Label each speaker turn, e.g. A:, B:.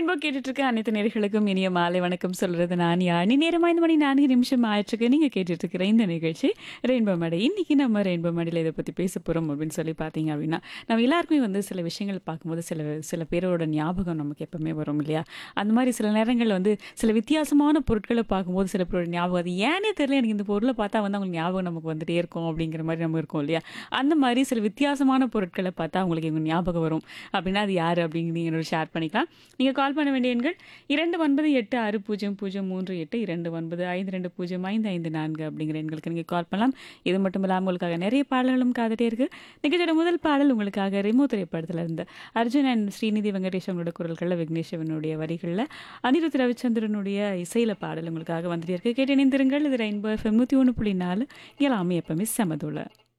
A: rainbow கேட்டுட்டு இருக்க அனைத்து நேர்களுக்கும் இனிய மாலை வணக்கம் சொல்றது நான் யானி நேரமா இந்த மணி நான்கு நிமிஷம் ஆயிடுச்சுக்கு நீங்க கேட்டுட்டு இருக்கிற இந்த நிகழ்ச்சி ரெயின்போ மேடை இன்னைக்கு நம்ம ரெயின்போ மேடையில் இதை பத்தி பேச போறோம் அப்படின்னு சொல்லி பார்த்தீங்க அப்படின்னா நம்ம எல்லாருக்குமே வந்து சில விஷயங்கள் பார்க்கும்போது சில சில பேரோட ஞாபகம் நமக்கு எப்பவுமே வரும் இல்லையா அந்த மாதிரி சில நேரங்களில் வந்து சில வித்தியாசமான பொருட்களை பார்க்கும்போது சில பேரோட ஞாபகம் அது ஏனே தெரியல எனக்கு இந்த பொருளை பார்த்தா வந்து அவங்க ஞாபகம் நமக்கு வந்துட்டே இருக்கும் அப்படிங்கிற மாதிரி நம்ம இருக்கோம் இல்லையா அந்த மாதிரி சில வித்தியாசமான பொருட்களை பார்த்தா அவங்களுக்கு இவங்க ஞாபகம் வரும் அப்படின்னா அது யார் அப்படிங்கிறது நீங்கள் ஷேர் பண்ணிக்கலாம் நீங்கள் கால் பண்ண வேண்டிய எண்கள் இரண்டு ஒன்பது எட்டு ஆறு பூஜ்ஜியம் பூஜ்ஜியம் மூன்று எட்டு இரண்டு ஒன்பது ஐந்து ரெண்டு பூஜ்ஜியம் ஐந்து ஐந்து நான்கு அப்படிங்கிற எண்களுக்கு நீங்கள் கால் பண்ணலாம் இது மட்டும் இல்லாமல் உங்களுக்காக நிறைய பாடல்களும் காத்துட்டே இருக்கு நிகழ்ச்சியோட முதல் பாடல் உங்களுக்காக ரிமோ திரைப்படத்தில் இருந்து அர்ஜுன் அண்ட் ஸ்ரீநிதி வெங்கடேஷ் அவங்களோட குரல்களில் விக்னேஸ்வரனுடைய வரிகளில் அனிருத் ரவிச்சந்திரனுடைய இசையில பாடல் உங்களுக்காக வந்துட்டே இருக்கு கேட்டு இணைந்திருங்கள் இது ரெயின்போ எஃப்எம் நூற்றி ஒன்று புள்ளி நாலு எல்லாமே எப்பவுமே செமதுள்ள